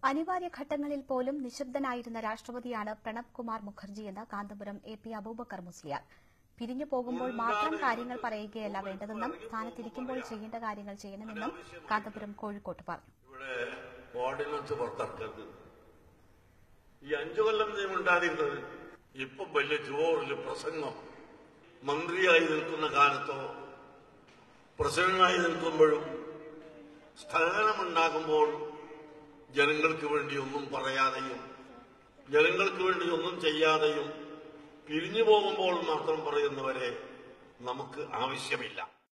അനിവാര്യ ഘട്ടങ്ങളിൽ പോലും നിശബ്ദനായിരുന്ന രാഷ്ട്രപതിയാണ് പ്രണബ് കുമാർ മുഖർജിയെന്ന് കാന്തപുരം എ പി അബൂബക്കർ മുസ്ലിയാർ പിരിഞ്ഞു പോകുമ്പോൾ മാത്രം കാര്യങ്ങൾ പറയുകയല്ല വേണ്ടതെന്നും സ്ഥാനത്തിരിക്കുമ്പോൾ ചെയ്യേണ്ട കാര്യങ്ങൾ ചെയ്യണമെന്നും കാന്തപുരം കോഴിക്കോട്ട് പറഞ്ഞു ഇവിടെ ഓർഡിനൻസ് പുറത്തിറക്കരുത് ഈ അഞ്ചു കൊല്ലം നിയമുണ്ടായിരുന്നത് ഇപ്പൊ വലിയ ജോറില് പ്രസംഗം മന്ത്രിയായി നിൽക്കുന്ന കാലത്തോ പ്രസിഡന്റായി നിൽക്കുമ്പോഴും സ്ഥാനമുണ്ടാകുമ്പോൾ ജനങ്ങൾക്ക് വേണ്ടി ഒന്നും പറയാതെയും ജനങ്ങൾക്ക് വേണ്ടി ഒന്നും ചെയ്യാതെയും പിരിഞ്ഞു പോകുമ്പോൾ മാത്രം പറയുന്നവരെ നമുക്ക് ആവശ്യമില്ല